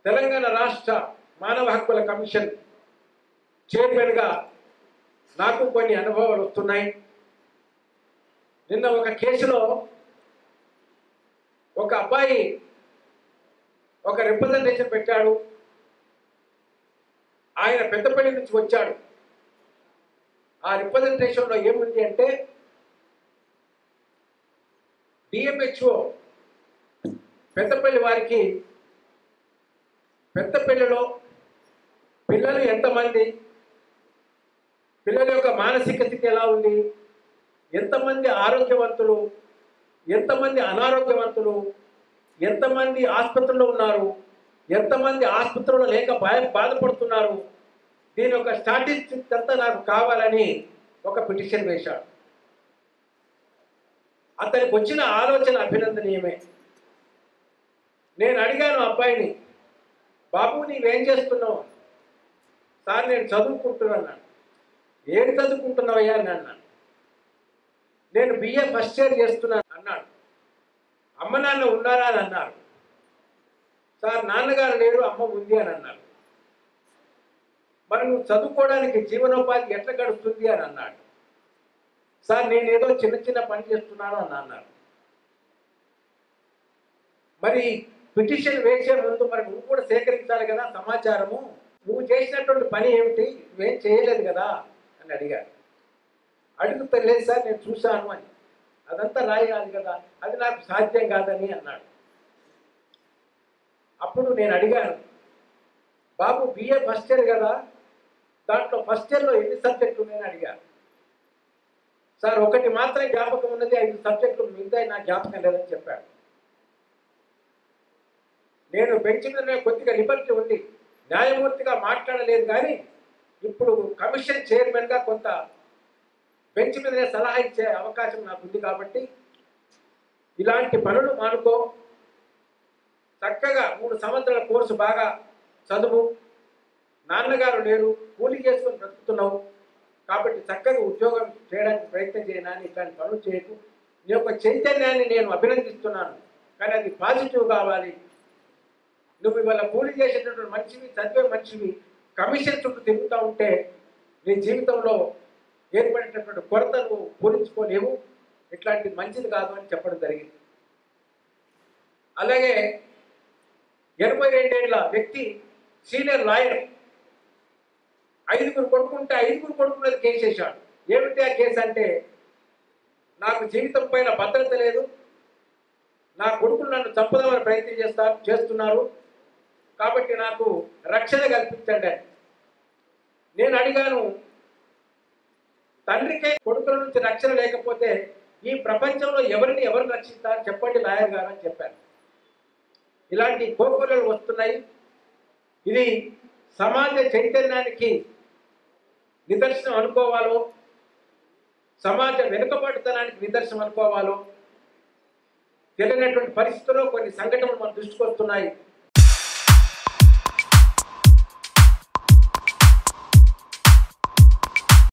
తెలంగాణ రాష్ట్ర మానవ హక్కుల కమిషన్ చైర్మన్గా నాకు కొన్ని అనుభవాలు వస్తున్నాయి నిన్న ఒక కేసులో ఒక అబ్బాయి ఒక రిప్రజెంటేషన్ పెట్టాడు ఆయన పెద్దపల్లి నుంచి వచ్చాడు ఆ రిప్రజెంటేషన్లో ఏముంది అంటే డిఎంహెచ్ఓ పెద్దపల్లి వారికి పెద్దపల్లిలో పిల్లలు ఎంతమంది పిల్లల యొక్క మానసిక స్థితి ఎలా ఉంది ఎంతమంది ఆరోగ్యవంతులు ఎంతమంది అనారోగ్యవంతులు ఎంతమంది ఆసుపత్రిలో ఉన్నారు ఎంతమంది ఆసుపత్రిలో లేక భయ బాధపడుతున్నారు దీని యొక్క స్టాటిస్టిక్స్ అంతా నాకు కావాలని ఒక పిటిషన్ వేశాడు అతనికి వచ్చిన ఆలోచన అభినందనీయమే నేను అడిగాను అబ్బాయిని బాబు నీవేం చేస్తున్నావు సార్ నేను చదువుకుంటున్నాను ఏం చదువుకుంటున్నావయ్యా అని అన్నాను నేను బిఏ ఫస్ట్ ఇయర్ చేస్తున్నాను అన్నాడు అమ్మ నాన్న ఉన్నారా అని అన్నారు సార్ నాన్నగారు లేరు అమ్మ ఉంది అని అన్నారు మరి నువ్వు చదువుకోవడానికి జీవనోపాధి ఎట్లా గడుస్తుంది అని అన్నాడు సార్ నేను ఏదో చిన్న చిన్న పని చేస్తున్నాను అని అన్నారు మరి పిటిషన్ వేసే ముందు మరి నువ్వు కూడా సేకరించాలి కదా సమాచారము నువ్వు చేసినటువంటి పని ఏమిటి నువ్వేం చేయలేదు కదా అని అడిగారు అడుగుతా లేదు సార్ నేను చూశాను అని అదంతా రాయాలి కదా అది నాకు సాధ్యం కాదని అన్నాడు అప్పుడు నేను అడిగాను బాబు బిఏ ఫస్ట్ ఇయర్ కదా దాంట్లో ఫస్ట్ ఇయర్లో ఎన్ని సబ్జెక్టులు ఉన్నాయని అడిగాను సార్ ఒకటి మాత్రం జ్ఞాపకం ఉన్నది ఐదు సబ్జెక్టులు మిగతా నా జ్ఞాపకం లేదని చెప్పాడు నేను బెంచ్ మీద కొద్దిగా లిబర్టీ ఉంది న్యాయమూర్తిగా మాట్లాడలేదు కానీ ఇప్పుడు కమిషన్ చైర్మన్గా కొంత బెంచ్ మీద సలహా ఇచ్చే అవకాశం నాకు ఉంది కాబట్టి ఇలాంటి పనులు మానుకో చక్కగా మూడు సంవత్సరాల కోర్సు బాగా చదువు నాన్నగారు లేరు కూలి చేసుకొని బ్రతుకుతున్నావు కాబట్టి చక్కగా ఉద్యోగం చేయడానికి ప్రయత్నం చేయనా అని ఇట్లాంటి పనులు చేయకు నీ యొక్క చైతన్యాన్ని నేను అభినందిస్తున్నాను కానీ అది పాజిటివ్ కావాలి నువ్వు ఇవాళ కూలి చేసేటటువంటి మనిషివి చదివే మనిషివి కమిషన్ చుట్టూ తిరుగుతూ ఉంటే నీ జీవితంలో ఏర్పడేటటువంటి కొరత నువ్వు పూరించుకోలేవు ఇట్లాంటిది మంచిది కాదు అని చెప్పడం జరిగింది అలాగే ఎనభై రెండేళ్ల వ్యక్తి సీనియర్ లాయర్ ఐదుగురు కొడుకుంటే ఐదుగురు కొడుకు మీద కేసు వేశాడు ఏమిటి ఆ కేసు అంటే నాకు జీవితం పైన భద్రత లేదు నా కొడుకులు నన్ను చంపుదామని ప్రయత్నం చేస్తారు చేస్తున్నారు కాబట్టి నాకు రక్షణ కల్పించండి అని నేను అడిగాను తండ్రికే కొడుకుల నుంచి రక్షణ లేకపోతే ఈ ప్రపంచంలో ఎవరిని ఎవరిని రక్షిస్తారు చెప్పండి లాయర్ గారు అని చెప్పాను ఇలాంటి కోకొల్లలు వస్తున్నాయి ఇది సమాజ చైతన్యానికి నిదర్శనం అనుకోవాలో సమాజ వెనుకబాటుతనానికి నిదర్శనం అనుకోవాలో తెలియనటువంటి పరిస్థితుల్లో కొన్ని సంఘటనలు మన దృష్టికి వస్తున్నాయి